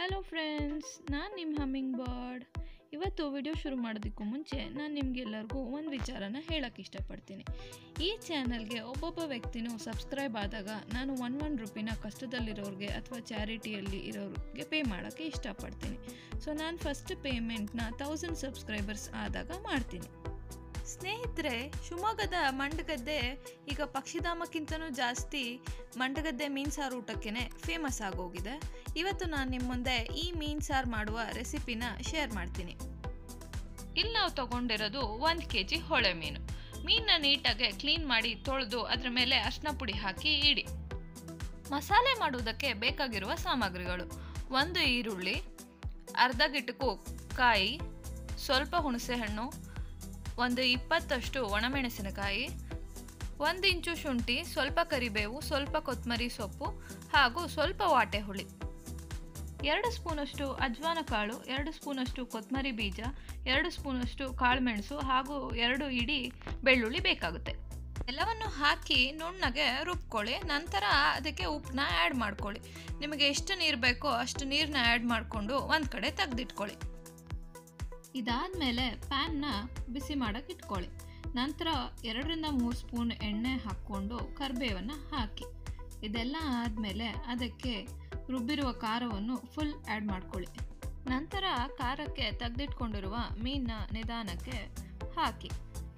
hello friends ನಾನು ನಿಮ್ಮ humming bird ಇವತ್ತು ವಿಡಿಯೋ ಶುರು ಮಾಡೋದಕ್ಕೂ ಮುಂಚೆ ನಾನು ನಿಮಗೆಲ್ಲರಿಗೂ ಒಂದು ವಿಚಾರನ ಹೇಳೋಕ್ಕೆ ಇಷ್ಟಪಡ್ತೀನಿ ಈ ಚಾನಲ್ಗೆ ಒಬ್ಬೊಬ್ಬ ವ್ಯಕ್ತಿನೂ ಸಬ್ಸ್ಕ್ರೈಬ್ ಆದಾಗ ನಾನು ಒನ್ ಒನ್ ರುಪಿನ ಕಷ್ಟದಲ್ಲಿರೋರಿಗೆ ಅಥವಾ ಚಾರಿಟಿಯಲ್ಲಿ ಇರೋರಿಗೆ ಪೇ ಮಾಡೋಕ್ಕೆ ಇಷ್ಟಪಡ್ತೀನಿ ಸೊ ನಾನು ಫಸ್ಟ್ ಪೇಮೆಂಟ್ನ ತೌಸಂಡ್ ಸಬ್ಸ್ಕ್ರೈಬರ್ಸ್ ಆದಾಗ ಮಾಡ್ತೀನಿ ಸ್ನೇಹಿತರೆ ಶಿವಮೊಗ್ಗದ ಮಂಡಗದ್ದೆ ಈಗ ಪಕ್ಷಿಧಾಮಕ್ಕಿಂತನೂ ಜಾಸ್ತಿ ಮಂಡಗದ್ದೆ ಮೀನು ಸಾರು ಊಟಕ್ಕೇ ಫೇಮಸ್ ಆಗೋಗಿದೆ ಇವತ್ತು ನಾನು ನಿಮ್ಮ ಮುಂದೆ ಈ ಮೀನು ಸಾರು ಮಾಡುವ ರೆಸಿಪಿನ ಶೇರ್ ಮಾಡ್ತೀನಿ ಇಲ್ಲಿ ನಾವು ತಗೊಂಡಿರೋದು ಒಂದು ಕೆ ಜಿ ಹೊಳೆ ಮೀನು ಮೀನನ್ನ ನೀಟಾಗಿ ಕ್ಲೀನ್ ಮಾಡಿ ತೊಳೆದು ಅದ್ರ ಮೇಲೆ ಅರ್ಶಿನ ಪುಡಿ ಹಾಕಿ ಇಡಿ ಮಸಾಲೆ ಮಾಡುವುದಕ್ಕೆ ಬೇಕಾಗಿರುವ ಸಾಮಗ್ರಿಗಳು ಒಂದು ಈರುಳ್ಳಿ ಅರ್ಧ ಗಿಟಕು ಕಾಯಿ ಸ್ವಲ್ಪ ಹುಣಸೆಹಣ್ಣು ಒಂದು ಇಪ್ಪತ್ತಷ್ಟು ಒಣಮೆಣಸಿನಕಾಯಿ ಒಂದು ಇಂಚು ಶುಂಠಿ ಸ್ವಲ್ಪ ಕರಿಬೇವು ಸ್ವಲ್ಪ ಕೊತ್ತಂಬರಿ ಸೊಪ್ಪು ಹಾಗೂ ಸ್ವಲ್ಪ ವಾಟೆ ಹುಳಿ ಎರಡು ಸ್ಪೂನಷ್ಟು ಅಜ್ವಾನ ಕಾಳು ಎರಡು ಸ್ಪೂನಷ್ಟು ಕೊತ್ತಂಬರಿ ಬೀಜ ಎರಡು ಸ್ಪೂನಷ್ಟು ಕಾಳುಮೆಣಸು ಹಾಗೂ ಎರಡು ಇಡೀ ಬೆಳ್ಳುಳ್ಳಿ ಬೇಕಾಗುತ್ತೆ ಎಲ್ಲವನ್ನು ಹಾಕಿ ನುಣ್ಣಗೆ ರುಬ್ಕೊಳ್ಳಿ ನಂತರ ಅದಕ್ಕೆ ಉಪ್ಪನ್ನ ಆ್ಯಡ್ ಮಾಡ್ಕೊಳ್ಳಿ ನಿಮಗೆ ಎಷ್ಟು ನೀರು ಬೇಕೋ ಅಷ್ಟು ನೀರನ್ನ ಆ್ಯಡ್ ಮಾಡಿಕೊಂಡು ಒಂದು ಕಡೆ ತೆಗೆದಿಟ್ಕೊಳ್ಳಿ ಇದಾದಮೇಲೆ ಪ್ಯಾನ್ನ ಬಿಸಿ ಮಾಡೋಕೆ ಇಟ್ಕೊಳ್ಳಿ ನಂತರ ಎರಡರಿಂದ ಮೂರು ಸ್ಪೂನ್ ಎಣ್ಣೆ ಹಾಕ್ಕೊಂಡು ಕರಿಬೇವನ್ನು ಹಾಕಿ ಇದೆಲ್ಲ ಆದಮೇಲೆ ಅದಕ್ಕೆ ರುಬ್ಬಿರುವ ಖಾರವನ್ನು ಫುಲ್ ಆ್ಯಡ್ ಮಾಡ್ಕೊಳ್ಳಿ ನಂತರ ಖಾರಕ್ಕೆ ತೆಗೆದಿಟ್ಕೊಂಡಿರುವ ಮೀನನ್ನ ನಿಧಾನಕ್ಕೆ ಹಾಕಿ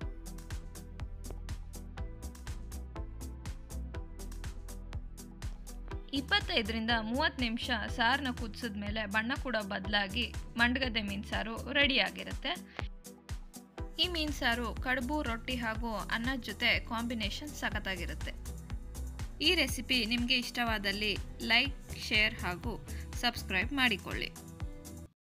ಇಪ್ಪತ್ತೈದರಿಂದ ಮೂವತ್ತು ನಿಮಿಷ ಸಾರನ್ನ ಕುದಿಸಿದ ಮೇಲೆ ಬಣ್ಣ ಕೂಡ ಬದಲಾಗಿ ಮಂಡಗದ್ದೆ ಮೀನು ಸಾರು ರೆಡಿಯಾಗಿರುತ್ತೆ ಈ ಮೀನು ಸಾರು ಕಡುಬು ರೊಟ್ಟಿ ಹಾಗೂ ಅನ್ನದ ಜೊತೆ ಕಾಂಬಿನೇಷನ್ ಸಖತ್ತಾಗಿರುತ್ತೆ ಈ ರೆಸಿಪಿ ನಿಮಗೆ ಇಷ್ಟವಾದಲ್ಲಿ ಲೈಕ್ ಶೇರ್ ಹಾಗೂ ಸಬ್ಸ್ಕ್ರೈಬ್ ಮಾಡಿಕೊಳ್ಳಿ